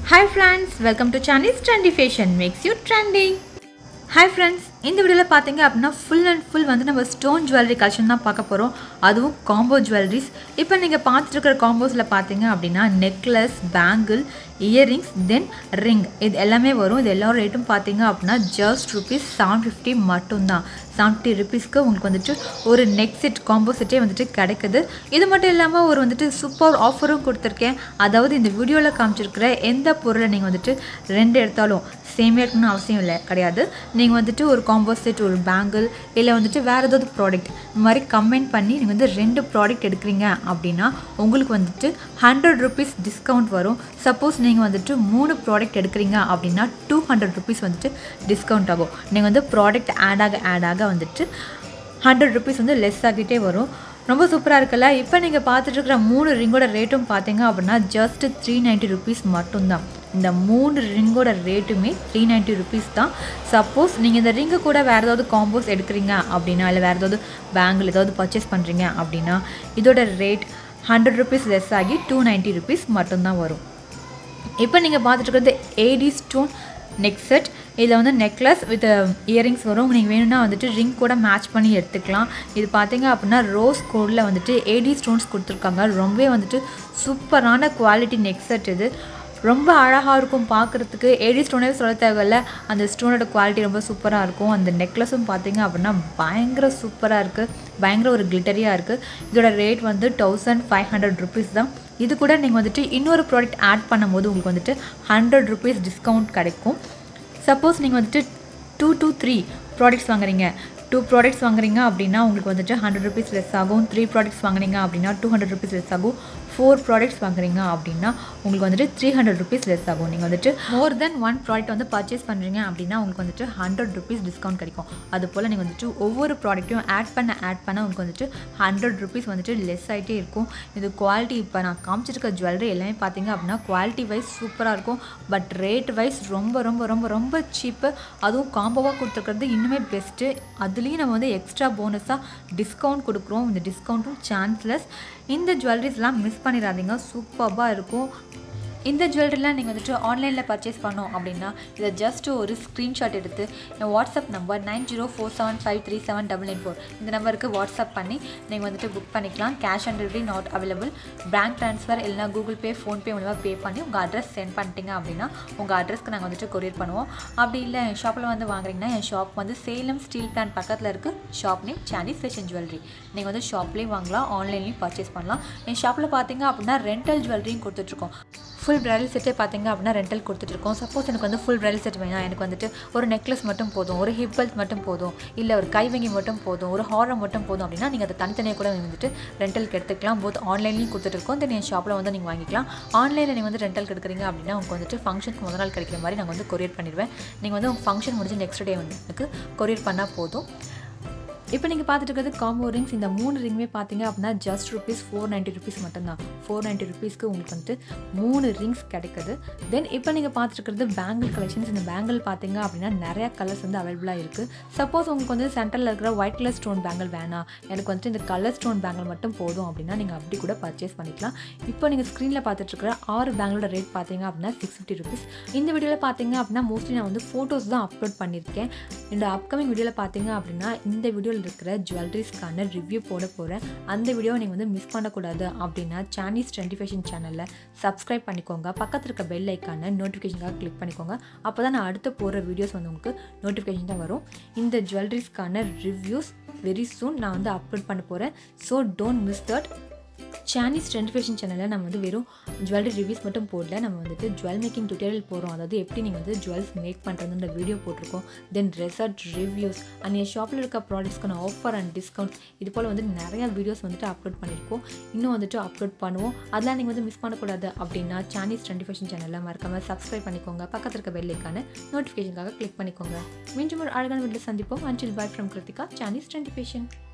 hi friends welcome to சானீஸ் trendy fashion makes you trending hi friends இந்த வீடியோவில் பார்த்தீங்க அப்படின்னா ஃபுல் அண்ட் ஃபுல் வந்து நம்ம ஸ்டோன் ஜுவல்லரி கலெக்ஷன் தான் பார்க்க போகிறோம் அதுவும் காம்போ ஜுவல்லரிஸ் இப்போ நீங்கள் பார்த்துட்டு இருக்கிற காம்போஸில் பார்த்தீங்க அப்படின்னா necklace bangle earrings then ring இது எல்லாமே வரும் இது எல்லா ரேட்டும் பார்த்தீங்க அப்படின்னா ஜஸ்ட் ருபீஸ் செவன் ஃபிஃப்டி மட்டும்தான் செவன்ட்டி ருபீஸ்க்கு உங்களுக்கு வந்துட்டு ஒரு நெக் செட் காம்போ செட்டே வந்துட்டு கிடைக்குது இது மட்டும் இல்லாமல் ஒரு வந்துட்டு சூப்பர் ஆஃபரும் கொடுத்துருக்கேன் அதாவது இந்த வீடியோவில் காமிச்சிருக்கிற எந்த பொருளை நீங்கள் வந்துட்டு ரெண்டு எடுத்தாலும் சேமே இருக்கணும்னு அவசியம் இல்லை கிடையாது நீங்கள் வந்துட்டு ஒரு காம்போ செட் ஒரு பேங்கிள் இல்லை வந்துட்டு வேறு ஏதாவது ப்ராடக்ட் இந்த மாதிரி கம்பைன் பண்ணி நீங்கள் வந்து ரெண்டு ப்ராடக்ட் எடுக்கிறீங்க அப்படின்னா உங்களுக்கு வந்துட்டு ஹண்ட்ரட் ருபீஸ் டிஸ்கவுண்ட் வரும் சப்போஸ் நீங்கள் வந்துட்டு மூணு ப்ராடக்ட் எடுக்கிறீங்க அப்படின்னா டூ ஹண்ட்ரட் ருபீஸ் வந்துட்டு டிஸ்கவுண்ட் ஆகும் நீங்கள் வந்து ப்ராடக்ட் ஆட் ஆக ஆட் ஆக வந்துட்டு ஹண்ட்ரட் ருபீஸ் வந்து லெஸ் ஆகிட்டே வரும் ரொம்ப சூப்பராக இருக்குல்ல இப்போ நீங்கள் பார்த்துட்டு இருக்கிற மூணு ரிங்கோட ரேட்டும் பார்த்தீங்க அப்படின்னா ஜஸ்ட் த்ரீ நைன்ட்டி ருபீஸ் மட்டும்தான் இந்த மூணு ரிங்கோட ரேட்டுமே த்ரீ நைன்ட்டி ருபீஸ் தான் சப்போஸ் நீங்கள் இந்த ரிங்கு கூட வேறு ஏதாவது காம்போஸ் எடுக்கிறீங்க அப்படின்னா இல்லை வேறு ஏதாவது பேங்கில் ஏதாவது பர்ச்சேஸ் பண்ணுறீங்க அப்படின்னா இதோட ரேட் ஹண்ட்ரட் ருபீஸ் லெஸ் ஆகி டூ நைன்ட்டி ருபீஸ் மட்டும்தான் வரும் இப்போ நீங்கள் பார்த்துட்டு இருக்கிறது ஏடி ஸ்டோன் நெக் செட் இதில் வந்து நெக்லஸ் வித் இயரிங்ஸ் வரும் நீங்கள் வேணும்னா வந்துட்டு ரிங் கூட மேட்ச் பண்ணி எடுத்துக்கலாம் இது பார்த்தீங்க அப்படின்னா ரோஸ் கோடில் வந்துட்டு ஏடி ஸ்டோன்ஸ் கொடுத்துருக்காங்க ரொம்பவே வந்துட்டு சூப்பரான குவாலிட்டி நெக் செட் இது ரொம்ப அழகாக இருக்கும் பார்க்குறதுக்கு ஏடி ஸ்டோனே சொல்ல தேவையில்ல அந்த ஸ்டோனோட குவாலிட்டி ரொம்ப சூப்பராக இருக்கும் அந்த நெக்லஸும் பார்த்தீங்க அப்படின்னா பயங்கர சூப்பராக இருக்குது பயங்கர ஒரு கிளிட்டரியாக இருக்குது இதோட ரேட் வந்து தௌசண்ட் ஃபைவ் ஹண்ட்ரட் ருபீஸ் தான் இது கூட நீங்கள் வந்துட்டு இன்னொரு ப்ராடக்ட் ஆட் பண்ணும்போது உங்களுக்கு வந்துட்டு ஹண்ட்ரட் ருபீஸ் டிஸ்கவுண்ட் கிடைக்கும் சப்போஸ் நீங்கள் வந்துட்டு டூ டூ த்ரீ ப்ராடக்ட்ஸ் வாங்குறீங்க டூ ப்ராடக்ட்ஸ் வாங்குறீங்க அப்படின்னா உங்களுக்கு வந்துட்டு ஹண்ட்ரட் ருபீஸ் லெஸ் ஆகும் த்ரீ ப்ராடக்ட்ஸ் வாங்குறீங்க அப்படின்னா டூ ஹண்ட்ரட் ருபீஸ் லெஸ் ஆகும் ஃபோர் ப்ராடக்ட்ஸ் வாங்குறீங்க அப்படின்னா உங்களுக்கு வந்துட்டு த்ரீ ஹண்ட்ரட் ருபீஸ் லெஸ் ஆகும் நீங்கள் வந்துட்டு மோர் தென் ஒன் ப்ராடக்ட் வந்து பர்ச்சேஸ் பண்ணுறீங்க அப்படின்னா உங்களுக்கு வந்துட்டு ஹண்ட்ரட் ருபீஸ் டிஸ்கவுண்ட் கிடைக்கும் அது போல் நீங்கள் வந்துட்டு ஒவ்வொரு ப்ராடக்ட்டையும் ஆட் பண்ண ஆட் பண்ண உங்களுக்கு வந்துட்டு ஹண்ட்ரட் ருபீஸ் வந்துட்டு லெஸ் ஆகிட்டே இருக்கும் இது குவாலிட்டி இப்போ நான் காமிச்சிருக்க ஜுவல்லரி எல்லாமே பார்த்தீங்க அப்படின்னா குவாலிட்டி வைஸ் சூப்பராக இருக்கும் பட் ரேட் வைஸ் ரொம்ப ரொம்ப ரொம்ப ரொம்ப சீப்பு அதுவும் காம்போவாக கொடுத்துருக்கிறது இன்னுமே பெஸ்ட்டு அதுலேயும் நம்ம வந்து எக்ஸ்ட்ரா போனஸாக டிஸ்கவுண்ட் கொடுக்குறோம் இந்த டிஸ்கவுண்ட்டும் சான்ஸ்லெஸ் இந்த ஜுவல்லரிஸ்லாம் மிஸ் பண்ணிடாதீங்க சூப்பராக இருக்கும் இந்த ஜுவல்லரிலாம் நீங்கள் வந்துட்டு ஆன்லைனில் பர்ச்சேஸ் பண்ணோம் அப்படின்னா இதை ஜஸ்ட் ஒரு ஸ்க்ரீன்ஷாட் எடுத்து என் WhatsApp number nine zero four seven five three seven double nine four இந்த நம்பருக்கு வாட்ஸ்அப் பண்ணி நீங்கள் வந்துட்டு புக் பண்ணிக்கலாம் cash on delivery not available bank transfer இல்லைனா கூகுள் பே ஃபோன்பே மூலமாக பே பண்ணி உங்கள் அட்ரஸ் சென்ட் பண்ணிட்டீங்க அப்படின்னா உங்கள் அட்ரஸ்க்கு நாங்கள் வந்துட்டு கொரியர் பண்ணுவோம் அப்படி இல்லை என் ஷாப்பில் வந்து வாங்குறீங்கன்னா என் ஷாப் வந்து சேலம் ஸ்டீல் பிளான்ட் பக்கத்தில் இருக்குது shop name Sandy's fashion jewellery நீங்கள் வந்து ஷாப்லேயும் வாங்கலாம் ஆன்லைன்லேயும் பர்ச்சேஸ் பண்ணலாம் என் ஷாப்பில் பார்த்தீங்க அப்படின்னா ரெண்டல் ஜுவல்லரியும் கொடுத்துட்ருக்கோம் ஃபுல் பிரைடல் செட்டே பார்த்தீங்க அப்படின்னா ரெண்டல் கொடுத்துட்ருக்கோம் சப்போஸ் எனக்கு வந்து ஃபுல் பிரைடல் செட் வேணாம் எனக்கு வந்துட்டு ஒரு நெக்லஸ் மட்டும் போதும் ஒரு ஹிப் பெல்ட் மட்டும் போதும் இல்லை ஒரு கைவங்கி மட்டும் போதும் ஒரு ஹாரம் மட்டும் போதும் அப்படின்னா நீங்கள் அதை தனித்தனியாக கூட வந்துட்டு ரெண்டலுக்கு எடுத்துக்கலாம் போத் ஆன்லைன்லேயும் கொடுத்துட்ருக்கோம் தென் என் ஷாப்பில் வந்து நீங்கள் வாங்கிக்கலாம் ஆன்லைனில் நீங்கள் வந்து ரெண்டல் எடுக்கிறீங்க அப்படின்னா உங்களுக்கு வந்துட்டு ஃபங்க்ஷனுக்கு முதல் நாள் கிடைக்கிற மாதிரி நாங்கள் வந்து கொரியர் பண்ணிடுவேன் நீங்கள் வந்து உங்கள் ஃபங்க்ஷன் முடிஞ்சு நெக்ஸ்ட் டே வந்து எனக்கு கொரியர் பண்ணால் போதும் இப்போ நீங்கள் பார்த்துட்டு இருக்கிறது காம்போ ரிங்ஸ் இந்த மூணு ரிங்குமே பார்த்தீங்க அப்படின்னா just rupees four ninety rupees மட்டும்தான் ஃபோர் நைன்ட்டி ருபீஸ்க்கு உங்களுக்கு வந்துட்டு மூணு ரிங்ஸ் கிடைக்குது தென் இப்போ நீங்கள் பார்த்துருக்கிறது பேங்கிள் கலெக்ஷன்ஸ் இந்த பேங்கிள் பார்த்தீங்க அப்படின்னா நிறையா கலர்ஸ் வந்து அவைலபிளாக இருக்குது சப்போஸ் உங்களுக்கு வந்து சென்டரில் இருக்கிற ஒயிட் கலர் ஸ்டோன் பேங்கிள் வேணாம் எனக்கு வந்துட்டு இந்த கலர் ஸ்டோன் பேங்கிள் மட்டும் போதும் அப்படின்னா நீங்கள் அப்படி கூட பர்ச்சேஸ் பண்ணிக்கலாம் இப்போ நீங்கள் ஸ்க்ரீனில் பார்த்துட்ருக்கிற ஆறு பேங்கிளோட ரேட் பார்த்தீங்க அப்படின்னா சிக்ஸ் ஃபிஃப்டி ருபீஸ் இந்த வீடியோவில் பார்த்தீங்க அப்படின்னா மோஸ்ட்லி நான் வந்து ஃபோட்டோஸ் தான் அப்லோட் பண்ணியிருக்கேன் இந்த அப்கமிங் வீடியோவில் பார்த்தீங்க அப்படின்னா இந்த வீடியோவில் இருக்கிற ஜுவல்லரிஸ்க்கான ரிவ்யூ போட போகிறேன் அந்த வீடியோ நீங்கள் வந்து மிஸ் பண்ணக்கூடாது அப்படின்னா சானீஸ் டுவெண்ட்டி ஃபேஷன் சேனலில் சப்ஸ்கிரைப் பண்ணிக்கோங்க பக்கத்தில் இருக்க பெல் ஐக்கான நோட்டிஃபிகேஷனுக்காக கிளிக் பண்ணிக்கோங்க அப்போ தான் நான் அடுத்து போகிற வீடியோஸ் வந்து உங்களுக்கு நோட்டிஃபிகேஷன் தான் வரும் இந்த ஜுவல்லரிஸ்க்கான ரிவ்யூஸ் வெரி சூன் நான் வந்து அப்லோட் பண்ண போகிறேன் ஸோ டோன்ட் மிஸ் தட் சானீஸ் ட்ரெண்ட் ஃபேஷன் சேனலில் நம்ம வந்து வெறும் ஜுவல்லரி ரிவ்யூஸ் மட்டும் போடல நம்ம வந்துட்டு ஜுவல் மேக்கிங் டுட்டோரியல் போகிறோம் அதாவது எப்படி நீங்கள் வந்து ஜுவல்ஸ் மேக் பண்ணுறதுன்ற வீடியோ போட்டிருக்கோம் தென் ரெசார்ட் ரிவ்யூஸ் அண்ட் என் ஷாப்பில் இருக்க ப்ராடக்ட்ஸ்க்கான ஆஃபர் அண்ட் டிஸ்கவுண்ட்ஸ் இது போல் வந்து நிறையா வீடியோஸ் வந்துட்டு அப்லோட் பண்ணியிருக்கோம் இன்னும் வந்துட்டு அப்லோட் பண்ணுவோம் அதெல்லாம் நீங்கள் வந்து மிஸ் பண்ணக்கூடாது அப்படின்னா சானீஸ் ட்ரெண்ட் ஃபேஷன் சேனலில் மறக்காமல் சப்ஸ்கிரைப் பண்ணிக்கோங்க பக்கத்தில் இருக்க பெல்லைக்கான நோட்டிஃபிகேஷனுக்காக கிளிக் பண்ணிக்கோங்க மீண்டும் ஒரு அழகான வீட்டில் சந்திப்போம் அஞ்சில் பாய் ஃப்ரம் கிருத்திகா சானீஸ் ட்ரெண்ட் ஃபேஷன்